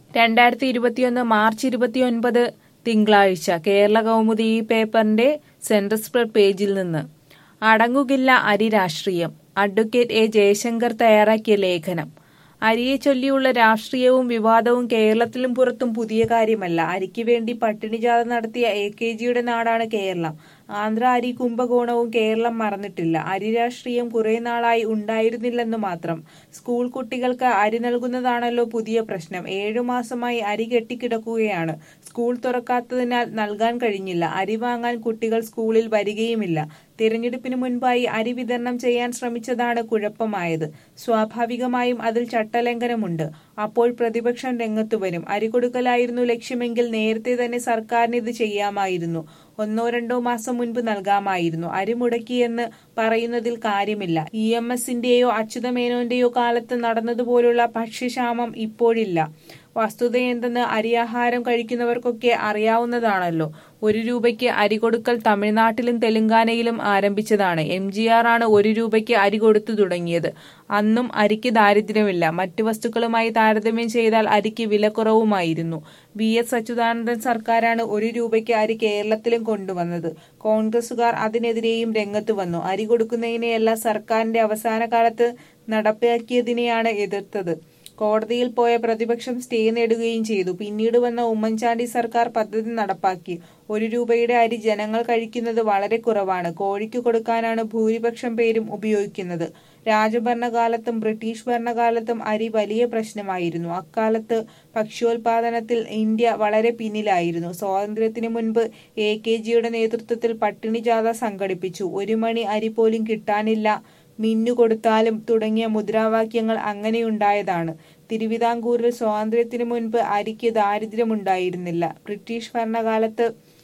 രണ്ടായിരത്തി ഇരുപത്തിയൊന്ന് മാർച്ച് ഇരുപത്തിയൊൻപത് തിങ്കളാഴ്ച കേരള കൗമുദി ഈ പേപ്പറിന്റെ സെൻട്രൽ സ്പ്രെഡ് പേജിൽ നിന്ന് അടങ്ങുകില്ല അരി രാഷ്ട്രീയം അഡ്വക്കേറ്റ് എ ജയശങ്കർ തയ്യാറാക്കിയ ലേഖനം അരിയെ ചൊല്ലിയുള്ള രാഷ്ട്രീയവും വിവാദവും കേരളത്തിലും പുറത്തും പുതിയ കാര്യമല്ല അരിക്ക് വേണ്ടി പട്ടിണിജാഥ നടത്തിയ എ കെ ജിയുടെ നാടാണ് കേരളം ആന്ധ്ര അരി കുംഭകോണവും കേരളം മറന്നിട്ടില്ല അരി രാഷ്ട്രീയം കുറെ നാളായി ഉണ്ടായിരുന്നില്ലെന്ന് മാത്രം സ്കൂൾ കുട്ടികൾക്ക് അരി നൽകുന്നതാണല്ലോ പുതിയ പ്രശ്നം ഏഴു മാസമായി അരി കെട്ടിക്കിടക്കുകയാണ് സ്കൂൾ തുറക്കാത്തതിനാൽ നൽകാൻ കഴിഞ്ഞില്ല അരി വാങ്ങാൻ കുട്ടികൾ സ്കൂളിൽ വരികയുമില്ല തിരഞ്ഞെടുപ്പിന് മുൻപായി അരി വിതരണം ചെയ്യാൻ ശ്രമിച്ചതാണ് കുഴപ്പമായത് സ്വാഭാവികമായും അതിൽ ചട്ടലംഘനമുണ്ട് അപ്പോൾ പ്രതിപക്ഷം രംഗത്തു വരും അരി കൊടുക്കലായിരുന്നു ലക്ഷ്യമെങ്കിൽ നേരത്തെ തന്നെ സർക്കാരിന് ഇത് ചെയ്യാമായിരുന്നു ഒന്നോ രണ്ടോ മാസം മുൻപ് നൽകാമായിരുന്നു അരി മുടക്കിയെന്ന് പറയുന്നതിൽ കാര്യമില്ല ഇ എം എസിന്റെയോ അച്യുതമേനോന്റെയോ കാലത്ത് നടന്നതുപോലുള്ള ഭക്ഷ്യക്ഷാമം ഇപ്പോഴില്ല വസ്തുതയെന്തെന്ന് അരിയാഹാരം കഴിക്കുന്നവർക്കൊക്കെ അറിയാവുന്നതാണല്ലോ ഒരു രൂപയ്ക്ക് അരി കൊടുക്കൽ തമിഴ്നാട്ടിലും തെലങ്കാനയിലും ആരംഭിച്ചതാണ് എം ജി ആർ ആണ് ഒരു രൂപയ്ക്ക് അരി കൊടുത്തു തുടങ്ങിയത് അന്നും അരിക്ക് ദാരിദ്ര്യമില്ല മറ്റു വസ്തുക്കളുമായി താരതമ്യം ചെയ്താൽ അരിക്ക് വിലക്കുറവുമായിരുന്നു വി എസ് അച്യുതാനന്ദൻ സർക്കാരാണ് ഒരു രൂപയ്ക്ക് അരി കേരളത്തിലും കൊണ്ടുവന്നത് കോൺഗ്രസുകാർ അതിനെതിരെയും രംഗത്ത് വന്നു അരി കൊടുക്കുന്നതിനെയല്ല സർക്കാരിന്റെ അവസാന കാലത്ത് നടപ്പാക്കിയതിനെയാണ് എതിർത്തത് കോടതിയിൽ പോയ പ്രതിപക്ഷം സ്റ്റേ നേടുകയും ചെയ്തു പിന്നീട് വന്ന ഉമ്മൻചാണ്ടി സർക്കാർ പദ്ധതി നടപ്പാക്കി ഒരു രൂപയുടെ അരി ജനങ്ങൾ കഴിക്കുന്നത് വളരെ കുറവാണ് കോഴിക്ക് കൊടുക്കാനാണ് ഭൂരിപക്ഷം പേരും ഉപയോഗിക്കുന്നത് രാജഭരണകാലത്തും ബ്രിട്ടീഷ് ഭരണകാലത്തും അരി വലിയ പ്രശ്നമായിരുന്നു അക്കാലത്ത് ഭക്ഷ്യോൽപാദനത്തിൽ ഇന്ത്യ വളരെ പിന്നിലായിരുന്നു സ്വാതന്ത്ര്യത്തിന് മുൻപ് എ കെ ജിയുടെ നേതൃത്വത്തിൽ പട്ടിണി ജാഥ സംഘടിപ്പിച്ചു ഒരു മണി അരി പോലും കിട്ടാനില്ല മിന്നു കൊടുത്താലും തുടങ്ങിയ മുദ്രാവാക്യങ്ങൾ അങ്ങനെയുണ്ടായതാണ് തിരുവിതാംകൂറിൽ സ്വാതന്ത്ര്യത്തിനു മുൻപ് അരിക്ക് ദാരിദ്ര്യമുണ്ടായിരുന്നില്ല ബ്രിട്ടീഷ് ഭരണകാലത്ത്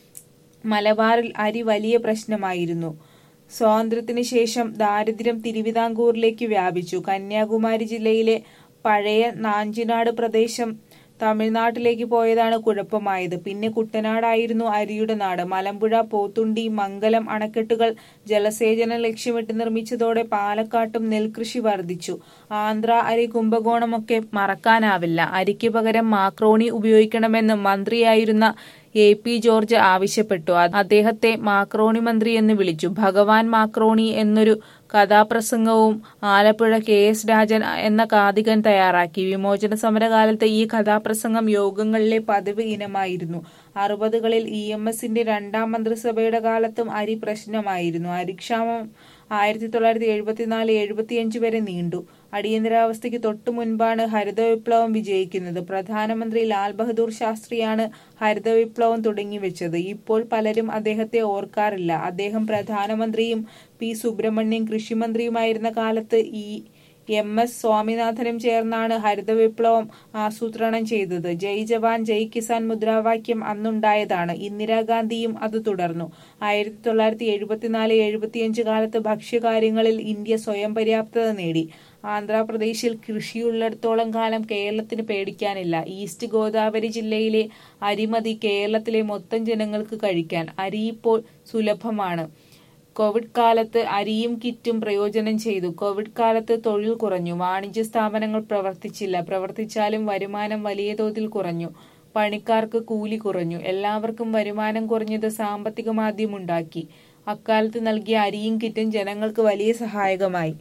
മലബാറിൽ അരി വലിയ പ്രശ്നമായിരുന്നു സ്വാതന്ത്ര്യത്തിന് ശേഷം ദാരിദ്ര്യം തിരുവിതാംകൂറിലേക്ക് വ്യാപിച്ചു കന്യാകുമാരി ജില്ലയിലെ പഴയ നാഞ്ചിനാട് പ്രദേശം തമിഴ്നാട്ടിലേക്ക് പോയതാണ് കുഴപ്പമായത് പിന്നെ കുട്ടനാടായിരുന്നു അരിയുടെ നാട് മലമ്പുഴ പോത്തുണ്ടി മംഗലം അണക്കെട്ടുകൾ ജലസേചനം ലക്ഷ്യമിട്ട് നിർമ്മിച്ചതോടെ പാലക്കാട്ടും നെൽകൃഷി വർദ്ധിച്ചു ആന്ധ്ര അരി കുംഭകോണമൊക്കെ മറക്കാനാവില്ല അരിക്ക് പകരം മാക്രോണി ഉപയോഗിക്കണമെന്ന് മന്ത്രിയായിരുന്ന എ പി ജോർജ് ആവശ്യപ്പെട്ടു അദ്ദേഹത്തെ മാക്രോണി മന്ത്രി എന്ന് വിളിച്ചു ഭഗവാൻ മാക്രോണി എന്നൊരു കഥാപ്രസംഗവും ആലപ്പുഴ കെ എസ് രാജൻ എന്ന കാതികൻ തയ്യാറാക്കി വിമോചന സമരകാലത്ത് ഈ കഥാപ്രസംഗം യോഗങ്ങളിലെ പതിവ് ഇനമായിരുന്നു അറുപതുകളിൽ ഇ എം എസിന്റെ രണ്ടാം മന്ത്രിസഭയുടെ കാലത്തും അരി പ്രശ്നമായിരുന്നു അരിക്ഷാമം ആയിരത്തി തൊള്ളായിരത്തി എഴുപത്തിനാല് എഴുപത്തിയഞ്ച് വരെ നീണ്ടു അടിയന്തരാവസ്ഥയ്ക്ക് തൊട്ടു മുൻപാണ് ഹരിത വിപ്ലവം വിജയിക്കുന്നത് പ്രധാനമന്ത്രി ലാൽ ബഹദൂർ ശാസ്ത്രിയാണ് ഹരിത വിപ്ലവം തുടങ്ങിവെച്ചത് ഇപ്പോൾ പലരും അദ്ദേഹത്തെ ഓർക്കാറില്ല അദ്ദേഹം പ്രധാനമന്ത്രിയും പി സുബ്രഹ്മണ്യം കൃഷിമന്ത്രിയുമായിരുന്ന കാലത്ത് ഈ എം എസ് സ്വാമിനാഥനും ചേർന്നാണ് ഹരിത വിപ്ലവം ആസൂത്രണം ചെയ്തത് ജയ് ജവാൻ ജയ് കിസാൻ മുദ്രാവാക്യം അന്നുണ്ടായതാണ് ഇന്ദിരാഗാന്ധിയും അത് തുടർന്നു ആയിരത്തി തൊള്ളായിരത്തി എഴുപത്തിനാല് എഴുപത്തിയഞ്ച് കാലത്ത് ഭക്ഷ്യകാര്യങ്ങളിൽ ഇന്ത്യ സ്വയം പര്യാപ്തത നേടി ആന്ധ്രാപ്രദേശിൽ കൃഷിയുള്ളിടത്തോളം കാലം കേരളത്തിന് പേടിക്കാനില്ല ഈസ്റ്റ് ഗോദാവരി ജില്ലയിലെ അരിമതി കേരളത്തിലെ മൊത്തം ജനങ്ങൾക്ക് കഴിക്കാൻ അരി ഇപ്പോൾ സുലഭമാണ് കോവിഡ് കാലത്ത് അരിയും കിറ്റും പ്രയോജനം ചെയ്തു കോവിഡ് കാലത്ത് തൊഴിൽ കുറഞ്ഞു വാണിജ്യ സ്ഥാപനങ്ങൾ പ്രവർത്തിച്ചില്ല പ്രവർത്തിച്ചാലും വരുമാനം വലിയ തോതിൽ കുറഞ്ഞു പണിക്കാർക്ക് കൂലി കുറഞ്ഞു എല്ലാവർക്കും വരുമാനം കുറഞ്ഞത് സാമ്പത്തിക മാന്ദ്യമുണ്ടാക്കി അക്കാലത്ത് നൽകിയ അരിയും കിറ്റും ജനങ്ങൾക്ക് വലിയ സഹായകമായി